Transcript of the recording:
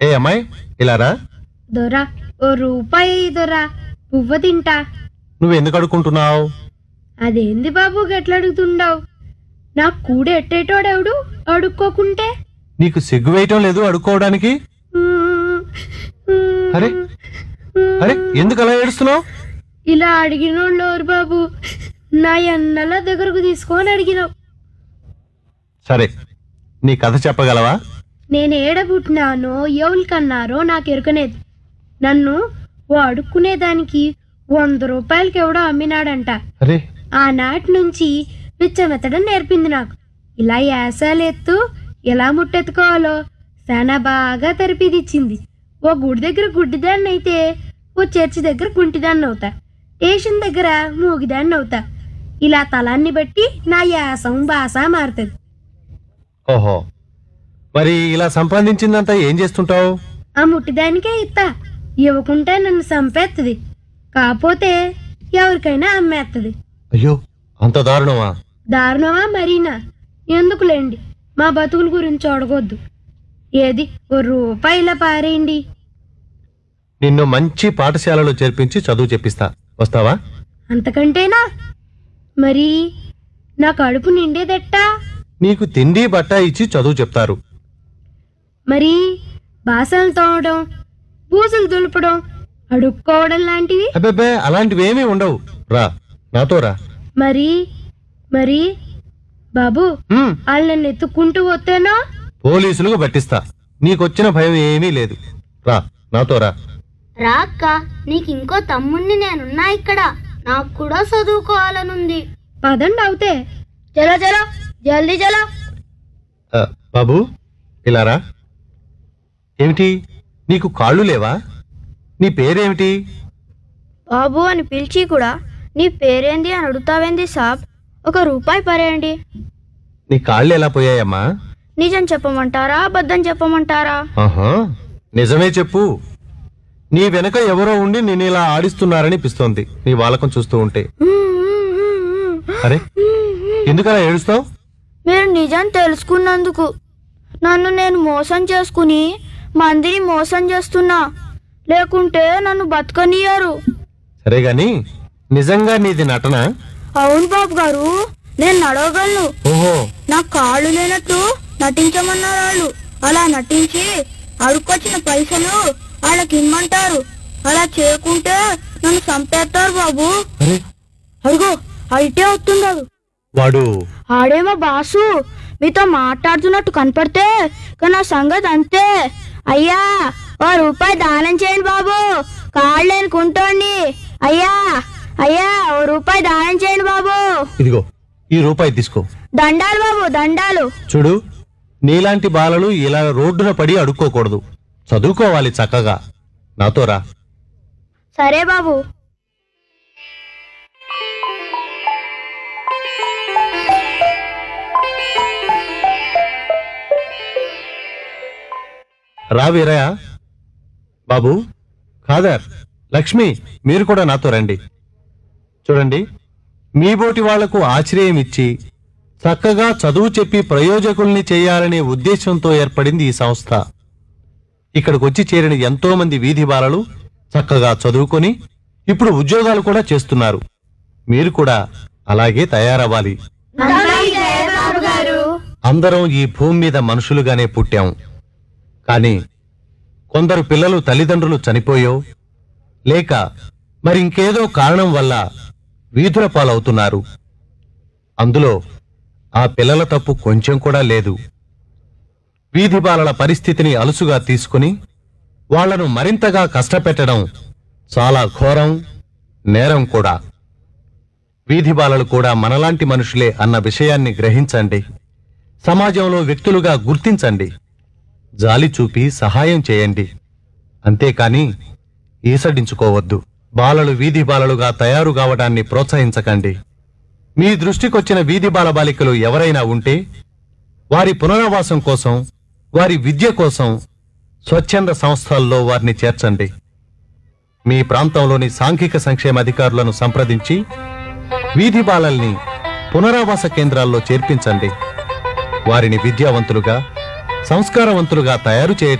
ఏ అమ్మాయి ఇలా రా దొరా ఓ రూపాయి దొరా పువ్వు తింటా నువ్వు ఎందుకు అడుక్కుంటున్నావు అదేంది బాబు గట్ల అడుగుతుండవు నాకు కూడా ఎట్టేటోడెవడు అడుక్కోకుంటే నీకు సిగ్గు వేయటం లేదు అడుక్కోవడానికి అరే అరే ఎందుకు అలా ఏడుస్తున్నావు ఇలా అడిగినోళ్ళు ఎవరు బాబు నా ఎన్నెల దగ్గరకు తీసుకొని అడిగినావు సరే నీ కథ చెప్పగలవా నేను ఏడ పుట్టినానో ఎవరికన్నారో నాకు ఎరుకనేది నన్ను ఓ అడుక్కునేదానికి వంద రూపాయలకి ఎవడో అమ్మినాడంట అరే ఆనాటి నుంచి పిచ్చమెత్తడం నేర్పింది నాకు ఇలా యాసాలు ఎత్తు ఎలా ముట్టెత్తుకోవాలో చాలా బాగా తెరపిదిచ్చింది ఓ గుడి దగ్గర గుడ్డిదాన్ని అయితే ఓ చర్చి దగ్గర గుంటిదాన్ని అవుతా స్టేషన్ దగ్గర మూగిదాన్ని అవుతా ఇలా తలాన్ని బట్టి నా యాసం భాష మారుతుంది ఓహో మరి ఇలా సంపాదించిందంతా ఏం చేస్తుంటావు ఆ ముట్టిదానికే ఇత్తా ఇవ్వకుంటే నన్ను చంపేస్తుంది కాకపోతే ఎవరికైనా అమ్మేస్తుంది అయ్యో అంత దారుణమా దారుణమా మరీనా ఎందుకులేండి మా బతుకుల గురించి అడగొద్దు ఏది ఓ రూపాయిల పారేయండి నిన్ను మంచి పాఠశాలలో చేర్పించి చదువు చెప్పిస్తా వస్తావా అంతకంటేనా మరి నా కడుపు నిండేదెట్టా నీకు తిండి బట్ట ఇచ్చి చదువు చెప్తారు మరి బాసలు తోమడం బూజులు దులపడం అడుక్కోవడం లాంటివి అబ్బబ్బే అలాంటివేమీ ఉండవు రా నాతో రా మరి మరి బాబు హ్మ్, వాళ్ళు నన్ను ఎత్తుక్కుంటూ వస్తేనో పోలీసులకు పట్టిస్తా నీకొచ్చిన భయం ఏమీ లేదు రా నాతో రా రా అక్క నీకు ఇంకో తమ్ముణ్ణి నేనున్నా ఇక్కడ నాకు కూడా చదువుకోవాలనుంది పదండి అవుతే చలో చలో జల్దీ చలో ఆ, బాబు ఇలా రా ఏమిటి నీకు కాళ్ళు లేవా నీ పేరేమిటి బాబు అని పిలిచి కూడా నీ పేరేంది అని అడుగుతావేంది సాబ్ ఒక రూపాయి పరేయండి నీ కాళ్ళు ఎలా పోయాయమ్మా నిజం చెప్పమంటారా అబద్ధం చెప్పమంటారా ఆహా నిజమే చెప్పు నీ వెనక ఎవరో ఉండి నేను ఇలా ఆడిస్తున్నారనిపిస్తోంది నీ వాలకం చూస్తూ ఉంటే అరే ఎందుకలా ఏడుస్తావు మీరు నిజం తెలుసుకున్నందుకు నన్ను నేను మోసం చేసుకుని మందిని మోసం చేస్తున్నా లేకుంటే నన్ను బతకనియరు సరే గాని నిజంగా నీది నటన అవును బాబు గారు నేను నడవగలను ఓహో నా కాళ్ళు లేనట్టు నటించమన్నారు వాళ్ళు అలా నటించి అడుక్కొచ్చిన పైసలు వాళ్ళకి ఇమ్మంటారు అలా చేయకుంటే నన్ను చంపేస్తారు బాబు అరే అడుగో అయితే వస్తున్నాడు వాడు ఆడేమో బాసు మీతో మాట్లాడుతున్నట్టు కనపడితే కానీ నా సంగతి అంతే అయ్యా ఓ రూపాయి దానం చేయండి బాబు కాళ్ళు లేని కుంటోండి అయ్యా అయ్యా ఓ రూపాయి దానం చేయండి బాబు ఇదిగో ఈ రూపాయి తీసుకో దండాలు బాబు దండాలు చూడు నీలాంటి బాలలు ఇలా రోడ్డున పడి అడుక్కోకూడదు చదువుకోవాలి చక్కగా నాతో రా సరే బాబు రా వీరయ్య బాబు ఖాదర్ లక్ష్మి మీరు కూడా నాతో రండి చూడండి మీ బోటి వాళ్లకు ఆశ్రయం ఇచ్చి చక్కగా చదువు చెప్పి ప్రయోజకుల్ని చేయాలనే ఉద్దేశంతో ఏర్పడింది ఈ సంస్థ ఇక్కడికి వచ్చి చేరిన ఎంతో మంది వీధి బాలలు చక్కగా చదువుకొని ఇప్పుడు ఉద్యోగాలు కూడా చేస్తున్నారు మీరు కూడా అలాగే తయారవ్వాలి అందరం ఈ భూమి మీద మనుషులుగానే పుట్టాం కానీ కొందరు పిల్లలు తల్లిదండ్రులు చనిపోయో లేక మరి ఇంకేదో కారణం వల్ల వీధుల పాలవుతున్నారు అందులో ఆ పిల్లల తప్పు కొంచెం కూడా లేదు వీధి బాలల పరిస్థితిని అలుసుగా తీసుకుని వాళ్లను మరింతగా కష్టపెట్టడం చాలా ఘోరం నేరం కూడా వీధి బాలలు కూడా మనలాంటి మనుషులే అన్న విషయాన్ని గ్రహించండి సమాజంలో వ్యక్తులుగా గుర్తించండి జాలి చూపి సహాయం చేయండి అంతేకాని ఈసడించుకోవద్దు బాలలు వీధి బాలలుగా తయారు కావడాన్ని ప్రోత్సహించకండి మీ దృష్టికొచ్చిన వీధి బాల బాలికలు ఎవరైనా ఉంటే వారి పునరావాసం కోసం వారి విద్య కోసం స్వచ్ఛంద సంస్థల్లో వారిని చేర్చండి మీ ప్రాంతంలోని సాంఘిక సంక్షేమ అధికారులను సంప్రదించి వీధి బాలల్ని పునరావాస కేంద్రాల్లో చేర్పించండి వారిని విద్యావంతులుగా సంస్కారవంతులుగా తయారు చేయటం